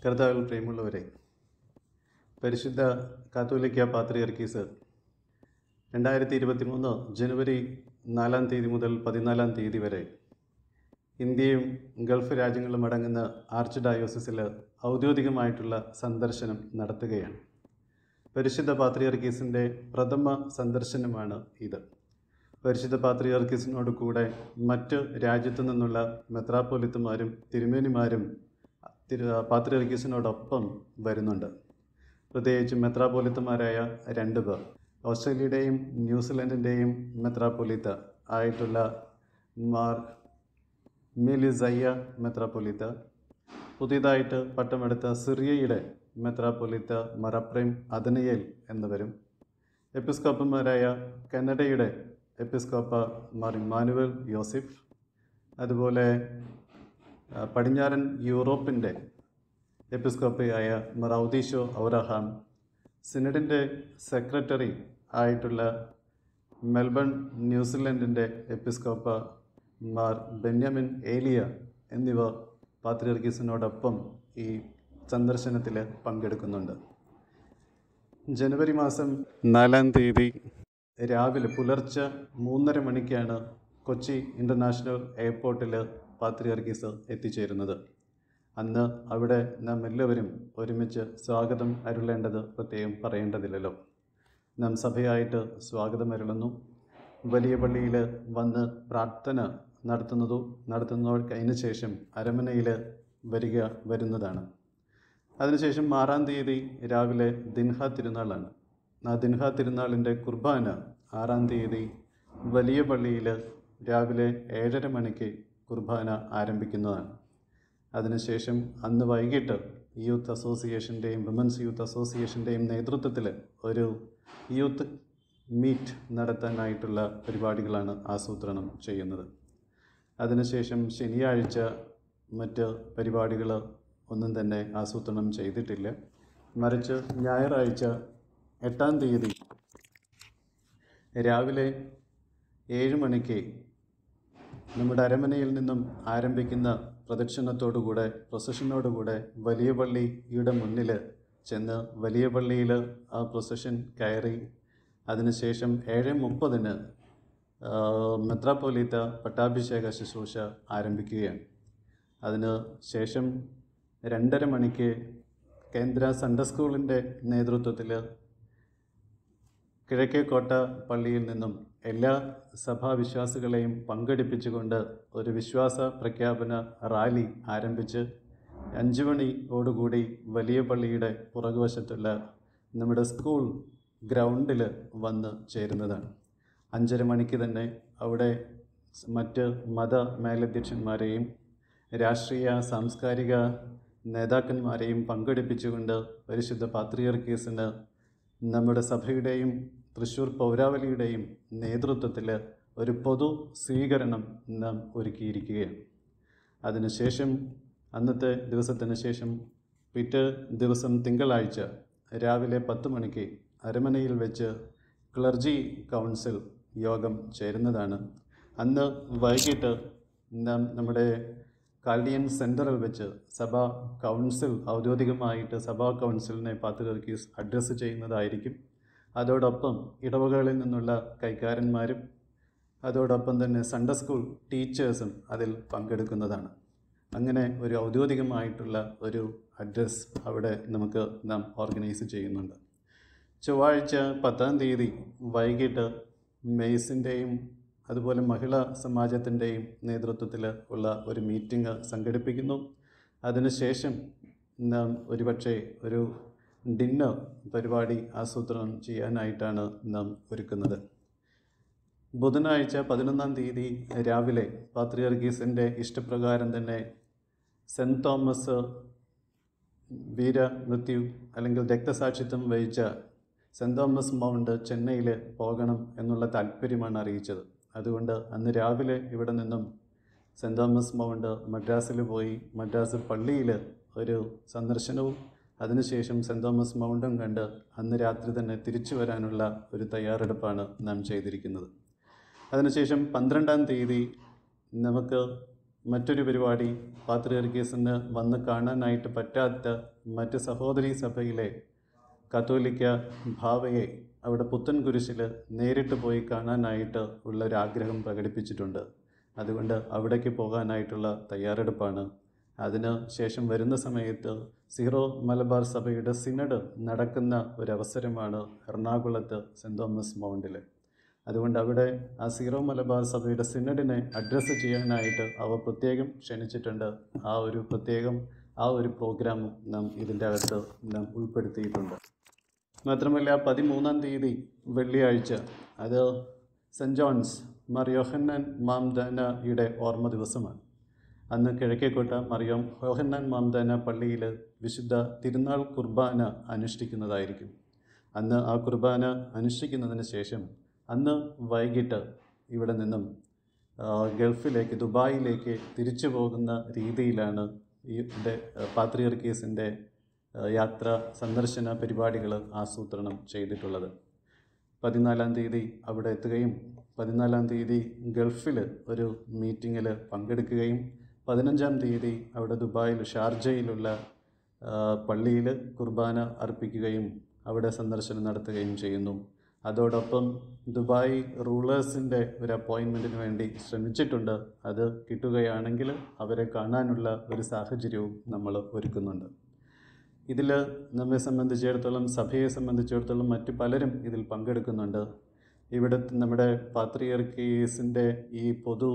കർത്താവിൽ പ്രിയമുള്ളവരെ പരിശുദ്ധ കാത്തോലിക്ക പാത്രിയർക്കീസ് രണ്ടായിരത്തി ഇരുപത്തി മൂന്ന് ജനുവരി നാലാം തീയതി മുതൽ പതിനാലാം തീയതി വരെ ഇന്ത്യയും ഗൾഫ് രാജ്യങ്ങളും അടങ്ങുന്ന ആർച്ച് ഡയോസിസിൽ ഔദ്യോഗികമായിട്ടുള്ള സന്ദർശനം നടത്തുകയാണ് പരിശുദ്ധ പാത്രിയർക്കീസിൻ്റെ പ്രഥമ സന്ദർശനമാണ് ഇത് പരിശുദ്ധ പാത്രിയർക്കീസിനോട് കൂടെ മറ്റ് രാജ്യത്തു നിന്നുള്ള മെത്രാപ്പൊലിത്തുമാരും തിരുമേനിമാരും തിരു പാത്രിയർക്കീസിനോടൊപ്പം വരുന്നുണ്ട് പ്രത്യേകിച്ച് മെത്രാപ്പൊലിത്തമാരായ രണ്ട് പേർ ഓസ്ട്രേലിയയുടെയും ന്യൂസിലൻഡിൻ്റെയും മെത്രാപ്പൊലിത്ത ആയിട്ടുള്ള മാർ മിലിസയ്യ മെത്രാപ്പൊലിത്ത പുതിയതായിട്ട് പട്ടമെടുത്ത സിറിയയുടെ മെത്രാപ്പൊലിത്ത മറപ്രേം അദനയേൽ എന്നിവരും എപ്പിസ്കോപ്പന്മാരായ കനഡയുടെ എപ്പിസ്കോപ്പ മാർ ഇമാനുവൽ യോസിഫ് അതുപോലെ ആ, പടിഞ്ഞാറൻ യൂറോപ്പിൻ്റെ എപ്പിസ്കോപ്പയായ മറൗദീഷോ ഔറഹാം സിനഡിൻ്റെ സെക്രട്ടറി ആയിട്ടുള്ള മെൽബൺ ന്യൂസിലൻഡിൻ്റെ എപ്പിസ്കോപ്പ മാർ ബെന്യാമിൻ ഏലിയ എന്നിവ പാത്രിയർക്കീസിനോടൊപ്പം ഈ സന്ദർശനത്തിൽ പങ്കെടുക്കുന്നുണ്ട് ജനുവരി മാസം നാലാം തീയതി രാവിലെ പുലർച്ചെ മൂന്നര മണിക്കാണ് കൊച്ചി ഇൻ്റർനാഷണൽ എയർപോർട്ടിൽ പാത്രിയർക്കീസ് എത്തിച്ചേരുന്നത് അന്ന് അവിടെ നാം എല്ലാവരും ഒരുമിച്ച് സ്വാഗതം അരുളേണ്ടത് പ്രത്യേകം പറയേണ്ടതില്ലല്ലോ നാം സഭയായിട്ട് സ്വാഗതം അരുളുന്നു വലിയ പള്ളിയിൽ വന്ന് പ്രാർത്ഥന നടത്തുന്നതോ നടത്തുന്നതോ കഴിഞ്ഞ ശേഷം അരമനയിൽ വരിക വരുന്നതാണ് അതിനുശേഷം ആറാം തീയതി രാവിലെ ദിൻഹ തിരുനാളാണ് ആ ദിൻഹ തിരുനാളിൻ്റെ കുർബാന ആറാം തീയതി വലിയ പള്ളിയിൽ രാവിലെ ഏഴര മണിക്ക് കുർബാന ആരംഭിക്കുന്നതാണ് അതിനുശേഷം അന്ന് വൈകിട്ട് യൂത്ത് അസോസിയേഷൻ്റെയും വിമൻസ് യൂത്ത് അസോസിയേഷൻ്റെയും നേതൃത്വത്തിൽ ഒരു യൂത്ത് മീറ്റ് നടത്താനായിട്ടുള്ള പരിപാടികളാണ് ആസൂത്രണം ചെയ്യുന്നത് അതിനുശേഷം ശനിയാഴ്ച മറ്റ് പരിപാടികൾ ഒന്നും തന്നെ ആസൂത്രണം ചെയ്തിട്ടില്ല മറിച്ച് ഞായറാഴ്ച എട്ടാം തീയതി രാവിലെ ഏഴ് മണിക്ക് നമ്മുടെ അരമനയിൽ നിന്നും ആരംഭിക്കുന്ന പ്രദക്ഷിണത്തോടുകൂടെ പ്രൊസഷനോടുകൂടെ വലിയ പള്ളിയുടെ മുന്നിൽ ചെന്ന് വലിയ പള്ളിയിൽ ആ പ്രൊസഷൻ കയറി അതിനുശേഷം ഏഴ് മുപ്പതിന് മെത്രാപ്പോലീത്ത പട്ടാഭിഷേക ശുശ്രൂഷ ആരംഭിക്കുകയാണ് അതിന് ശേഷം രണ്ടര മണിക്ക് കേന്ദ്ര സൺഡേ സ്കൂളിൻ്റെ നേതൃത്വത്തിൽ കിഴക്കേക്കോട്ട പള്ളിയിൽ നിന്നും എല്ലാ സഭാവിശ്വാസികളെയും പങ്കെടുപ്പിച്ചുകൊണ്ട് ഒരു വിശ്വാസ പ്രഖ്യാപന റാലി ആരംഭിച്ച് അഞ്ച് മണിയോടുകൂടി വലിയ പള്ളിയുടെ പുറകുവശത്തുള്ള നമ്മുടെ സ്കൂൾ ഗ്രൗണ്ടിൽ വന്ന് ചേരുന്നതാണ് അഞ്ചര മണിക്ക് തന്നെ അവിടെ മറ്റ് മത മേലധ്യക്ഷന്മാരെയും രാഷ്ട്രീയ സാംസ്കാരിക നേതാക്കന്മാരെയും പങ്കെടുപ്പിച്ചുകൊണ്ട് പരിശുദ്ധ പാത്രിയർക്കീസിന് നമ്മുടെ സഭയുടെയും തൃശ്ശൂർ പൗരാവലിയുടെയും നേതൃത്വത്തിൽ ഒരു പൊതു സ്വീകരണം നാം ഒരുക്കിയിരിക്കുകയാണ് അതിനുശേഷം അന്നത്തെ ദിവസത്തിന് ശേഷം പിറ്റേ ദിവസം തിങ്കളാഴ്ച രാവിലെ പത്ത് മണിക്ക് അരമനയിൽ വെച്ച് ക്ലർജി കൗൺസിൽ യോഗം ചേരുന്നതാണ് അന്ന് വൈകിട്ട് നാം നമ്മുടെ കാൽഡിയൻ സെൻറ്ററിൽ വെച്ച് സഭാ കൗൺസിൽ ഔദ്യോഗികമായിട്ട് സഭാ കൗൺസിലിനെ പാത്രിയർക്കീസ് അഡ്രസ്സ് ചെയ്യുന്നതായിരിക്കും അതോടൊപ്പം ഇടവകളിൽ നിന്നുള്ള കൈക്കാരന്മാരും അതോടൊപ്പം തന്നെ സൺഡേ സ്കൂൾ ടീച്ചേഴ്സും അതിൽ പങ്കെടുക്കുന്നതാണ് അങ്ങനെ ഒരു ഔദ്യോഗികമായിട്ടുള്ള ഒരു അഡ്രസ്സ് അവിടെ നമുക്ക് നാം ഓർഗനൈസ് ചെയ്യുന്നുണ്ട് ചൊവ്വാഴ്ച പത്താം തീയതി വൈകിട്ട് മെയ്സിൻ്റെയും അതുപോലെ മഹിളാ സമാജത്തിൻ്റെയും നേതൃത്വത്തിൽ ഉള്ള ഒരു മീറ്റിംഗ് സംഘടിപ്പിക്കുന്നു അതിനുശേഷം നാം ഒരുപക്ഷെ ഒരു ഡിന്നർ പരിപാടി ആസൂത്രണം ചെയ്യാനായിട്ടാണ് നാം ഒരുക്കുന്നത് ബുധനാഴ്ച പതിനൊന്നാം തീയതി രാവിലെ പാത്രിയർഗീസിൻ്റെ ഇഷ്ടപ്രകാരം തന്നെ സെൻറ്റ് തോമസ് വീരമൃത്യു അല്ലെങ്കിൽ രക്തസാക്ഷിത്വം വഹിച്ച സെൻറ്റ് തോമസ് മൗണ്ട് ചെന്നൈയിൽ പോകണം എന്നുള്ള താല്പര്യമാണ് അറിയിച്ചത് അതുകൊണ്ട് അന്ന് രാവിലെ ഇവിടെ നിന്നും സെൻറ്റ് തോമസ് മൗണ്ട് മദ്രാസിൽ പോയി മദ്രാസ് പള്ളിയിൽ ഒരു സന്ദർശനവും അതിനുശേഷം സെൻറ്റ് തോമസ് മൗണ്ടും കണ്ട് അന്ന് രാത്രി തന്നെ തിരിച്ചു വരാനുള്ള ഒരു തയ്യാറെടുപ്പാണ് നാം ചെയ്തിരിക്കുന്നത് അതിനുശേഷം പന്ത്രണ്ടാം തീയതി നമുക്ക് മറ്റൊരു പരിപാടി പാത്രിയർക്കീസിന് വന്ന് കാണാനായിട്ട് പറ്റാത്ത മറ്റ് സഹോദരി സഭയിലെ കത്തോലിക്ക ഭാവയെ അവിടെ പുത്തൻ കുരിശിൽ നേരിട്ട് പോയി കാണാനായിട്ട് ഉള്ള ഒരു ആഗ്രഹം പ്രകടിപ്പിച്ചിട്ടുണ്ട് അതുകൊണ്ട് അവിടേക്ക് പോകാനായിട്ടുള്ള തയ്യാറെടുപ്പാണ് അതിന് ശേഷം വരുന്ന സമയത്ത് സീറോ മലബാർ സഭയുടെ സിനഡ് നടക്കുന്ന ഒരവസരമാണ് എറണാകുളത്ത് സെൻറ് തോമസ് മൗണ്ടിൽ അതുകൊണ്ട് അവിടെ ആ സീറോ മലബാർ സഭയുടെ സിനഡിനെ അഡ്രസ്സ് ചെയ്യാനായിട്ട് അവർ പ്രത്യേകം ക്ഷണിച്ചിട്ടുണ്ട് ആ ഒരു പ്രത്യേകം ആ ഒരു പ്രോഗ്രാമും നാം ഇതിൻ്റെ അകത്ത് നാം ഉൾപ്പെടുത്തിയിട്ടുണ്ട് മാത്രമല്ല പതിമൂന്നാം തീയതി വെള്ളിയാഴ്ച അത് സെൻറ് ജോൺസ് മാർ യോഹന്നാൻ മാംദാനയുടെ ഓർമ്മ ദിവസമാണ് അന്ന് കിഴക്കേക്കോട്ട മറിയം യോഹന്നാൻ മാംദാന പള്ളിയിൽ വിശുദ്ധ തിരുനാൾ കുർബാന അനുഷ്ഠിക്കുന്നതായിരിക്കും അന്ന് ആ കുർബാന അനുഷ്ഠിക്കുന്നതിന് ശേഷം അന്ന് വൈകിട്ട് ഇവിടെ നിന്നും ആ, ഗൾഫിലേക്ക് ദുബായിലേക്ക് തിരിച്ചു പോകുന്ന രീതിയിലാണ് ഈ ഇവിടെ പാത്രിയർക്കീസിൻ്റെ യാത്ര സന്ദർശന പരിപാടികൾ ആസൂത്രണം ചെയ്തിട്ടുള്ളത് പതിനാലാം തീയതി അവിടെ എത്തുകയും പതിനാലാം തീയതി ഗൾഫിൽ ഒരു മീറ്റിങ്ങിൽ പങ്കെടുക്കുകയും പതിനഞ്ചാം തീയതി അവിടെ ദുബായിൽ ഷാർജയിലുള്ള പള്ളിയിൽ കുർബാന അർപ്പിക്കുകയും അവിടെ സന്ദർശനം നടത്തുകയും ചെയ്യുന്നു അതോടൊപ്പം ദുബായ് റൂളേഴ്സിൻ്റെ ഒരു അപ്പോയിൻമെൻറ്റിന് വേണ്ടി ശ്രമിച്ചിട്ടുണ്ട് അത് കിട്ടുകയാണെങ്കിൽ അവരെ കാണാനുള്ള ഒരു സാഹചര്യവും നമ്മൾ ഒരുക്കുന്നുണ്ട് ഇതിൽ നമ്മെ സംബന്ധിച്ചിടത്തോളം സഭയെ സംബന്ധിച്ചിടത്തോളം മറ്റു പലരും ഇതിൽ പങ്കെടുക്കുന്നുണ്ട് ഇവിടെ നമ്മുടെ പാത്രിയർക്കീസിൻ്റെ ഈ പൊതു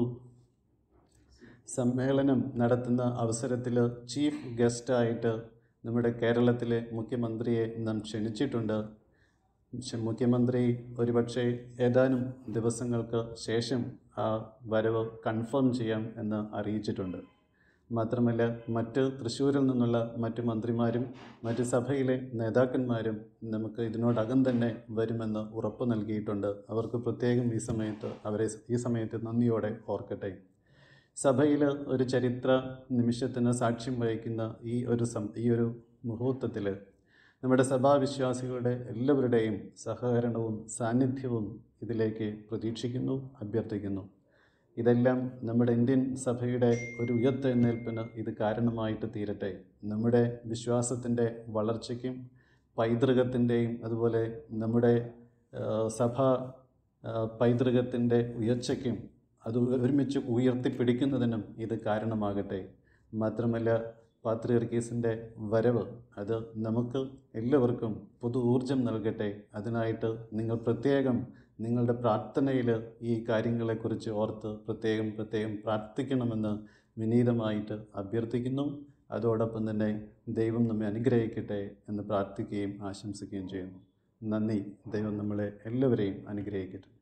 സമ്മേളനം നടത്തുന്ന അവസരത്തിൽ ചീഫ് ഗസ്റ്റായിട്ട് നമ്മുടെ കേരളത്തിലെ മുഖ്യമന്ത്രിയെ നാം ക്ഷണിച്ചിട്ടുണ്ട് പക്ഷെ മുഖ്യമന്ത്രി ഒരുപക്ഷെ ഏതാനും ദിവസങ്ങൾക്ക് ശേഷം ആ വരവ് കൺഫേം ചെയ്യാം എന്ന് അറിയിച്ചിട്ടുണ്ട് മാത്രമല്ല മറ്റ് തൃശ്ശൂരിൽ നിന്നുള്ള മറ്റ് മന്ത്രിമാരും മറ്റ് സഭയിലെ നേതാക്കന്മാരും നമുക്ക് ഇതിനോടകം തന്നെ വരുമെന്ന് ഉറപ്പ് നൽകിയിട്ടുണ്ട് അവർക്ക് പ്രത്യേകം ഈ സമയത്ത് അവരെ ഈ സമയത്ത് നന്ദിയോടെ ഓർക്കട്ടെ സഭയിൽ ഒരു ചരിത്ര നിമിഷത്തിന് സാക്ഷ്യം വഹിക്കുന്ന ഈ ഒരു സം ഈ ഒരു മുഹൂർത്തത്തിൽ നമ്മുടെ സഭാവിശ്വാസികളുടെ എല്ലാവരുടെയും സഹകരണവും സാന്നിധ്യവും ഇതിലേക്ക് പ്രതീക്ഷിക്കുന്നു അഭ്യർത്ഥിക്കുന്നു ഇതെല്ലാം നമ്മുടെ ഇന്ത്യൻ സഭയുടെ ഒരു ഉയർത്തെഴുന്നേൽപ്പിന് ഇത് കാരണമായിട്ട് തീരട്ടെ നമ്മുടെ വിശ്വാസത്തിൻ്റെ വളർച്ചയ്ക്കും പൈതൃകത്തിൻ്റെയും അതുപോലെ നമ്മുടെ ആ, സഭ ആ, പൈതൃകത്തിൻ്റെ ഉയർച്ചയ്ക്കും അത് ഒരുമിച്ച് ഉയർത്തിപ്പിടിക്കുന്നതിനും ഇത് കാരണമാകട്ടെ മാത്രമല്ല പാത്രിയർക്കീസിൻ്റെ വരവ് അത് നമുക്ക് എല്ലാവർക്കും പുതു ഊർജം നൽകട്ടെ അതിനായിട്ട് നിങ്ങൾ പ്രത്യേകം നിങ്ങളുടെ പ്രാർത്ഥനയിൽ ഈ കാര്യങ്ങളെക്കുറിച്ച് ഓർത്ത് പ്രത്യേകം പ്രത്യേകം പ്രാർത്ഥിക്കണമെന്ന് വിനീതമായിട്ട് അഭ്യർത്ഥിക്കുന്നു അതോടൊപ്പം തന്നെ ദൈവം നമ്മെ അനുഗ്രഹിക്കട്ടെ എന്ന് പ്രാർത്ഥിക്കുകയും ആശംസിക്കുകയും ചെയ്യുന്നു നന്ദി ദൈവം നമ്മളെ എല്ലാവരെയും അനുഗ്രഹിക്കട്ടെ